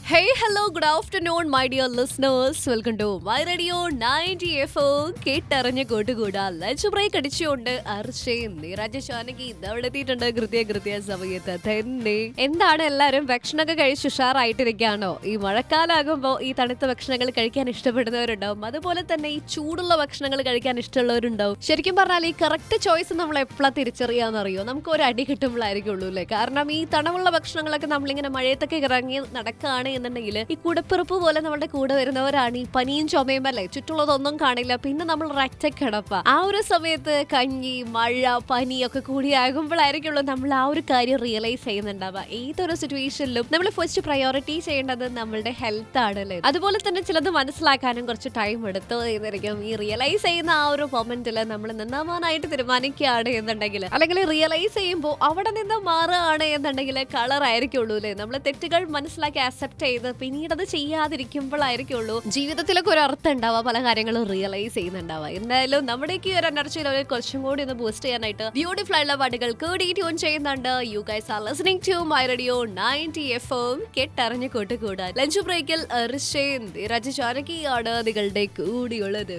Hey, hello, good afternoon, my dear listeners. Welcome to my radio 90 F കേട്ടറിഞ്ഞ കൂട്ടുകൂടാ lunch break അടിച്ചുകൊണ്ട് അർഷയും നീരാജ ഷാനകി ഇതവിടെ എത്തിയിട്ടുണ്ട് കൃത്യ കൃത്യ സമയത്ത് തന്നെ എന്താണ് എല്ലാവരും ഭക്ഷണമൊക്കെ കഴിച്ച് ഉഷാറായിട്ടിരിക്കുകയാണോ ഈ മഴക്കാലാകുമ്പോൾ ഈ തണുത്ത ഭക്ഷണങ്ങൾ കഴിക്കാൻ ഇഷ്ടപ്പെടുന്നവരുണ്ടാവും അതുപോലെ തന്നെ ഈ ചൂടുള്ള ഭക്ഷണങ്ങൾ കഴിക്കാൻ ഇഷ്ടമുള്ളവരുണ്ടാവും ശരിക്കും പറഞ്ഞാൽ ഈ കറക്റ്റ് ചോയ്സ് നമ്മൾ എപ്പോഴാണ് തിരിച്ചറിയാന്നറിയോ നമുക്ക് ഒരു അടി കിട്ടുമ്പോഴായിരിക്കുള്ളൂ അല്ലേ കാരണം ഈ തണവുള്ള ഭക്ഷണങ്ങളൊക്കെ നമ്മളിങ്ങനെ മഴയത്തൊക്കെ ഇറങ്ങി നടക്കുകയാണ് എന്നുണ്ടെങ്കിൽ ഈ കൂടപ്പിറപ്പ് പോലെ നമ്മുടെ കൂടെ വരുന്നവരാണ് ഈ പനിയും ചുമയും അല്ലേ ചുറ്റുള്ളതൊന്നും കാണില്ല പിന്നെ നമ്മൾ ഒരൊറ്റ കിടപ്പ ആ ഒരു സമയത്ത് കഞ്ഞി മഴ പനി ഒക്കെ കൂടി ആകുമ്പോഴായിരിക്കുള്ളൂ നമ്മൾ ആ ഒരു കാര്യം റിയലൈസ് ചെയ്യുന്നുണ്ടാവുക ഏതൊരു സിറ്റുവേഷനിലും നമ്മൾ ഫസ്റ്റ് പ്രയോറിറ്റി ചെയ്യേണ്ടത് നമ്മളുടെ ഹെൽത്ത് ആണല്ലേ അതുപോലെ തന്നെ ചിലത് മനസ്സിലാക്കാനും കുറച്ച് ടൈം എടുത്തു എന്നിരിക്കും ഈ റിയലൈസ് ചെയ്യുന്ന ആ ഒരു മൊമെന്റിൽ നമ്മൾ നന്നാവാനായിട്ട് തീരുമാനിക്കുകയാണ് എന്നുണ്ടെങ്കിൽ അല്ലെങ്കിൽ റിയലൈസ് ചെയ്യുമ്പോൾ അവിടെ നിന്ന് മാറുകയാണ് എന്നുണ്ടെങ്കിൽ കളർ ആയിരിക്കുള്ളൂ അല്ലേ നമ്മൾ തെറ്റുകൾ മനസ്സിലാക്കി അക്സെപ്റ്റ് ചെയ്ത് പിന്നീട് അത് ചെയ്യാതിരിക്കുമ്പോഴായിരിക്കുള്ളൂ ജീവിതത്തിലൊക്കെ ഒരു അർത്ഥം ഉണ്ടാവുക പല കാര്യങ്ങളും റിയലൈസ് ചെയ്യുന്നുണ്ടാവുക എന്തായാലും നമ്മുടെയൊക്കെ ഈ ഒരു എനർജിയിൽ ഒരു കുറച്ചും കൂടി ഒന്ന് ബൂസ്റ്റ് ചെയ്യാനായിട്ട് ബ്യൂട്ടിഫുൾ ആയിട്ടുള്ള പാട്ടുകൾ കൂടി ട്യൂൺ ചെയ്യുന്നുണ്ട് you guys are listening to my radio ninety F M കെട്ടറിഞ്ഞ് കൂട്ടുകൂടാൻ ലഞ്ച് ബ്രേക്കിൽ ഋഷേന്ദ് രജ ചാനകിയാണ് നിങ്ങളുടെ കൂടിയുള്ളത്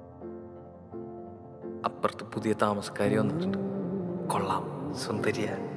അപ്പുറത്ത് പുതിയ താമസക്കാരി വന്നിട്ടുണ്ട് കൊള്ളാം സുന്ദരിയ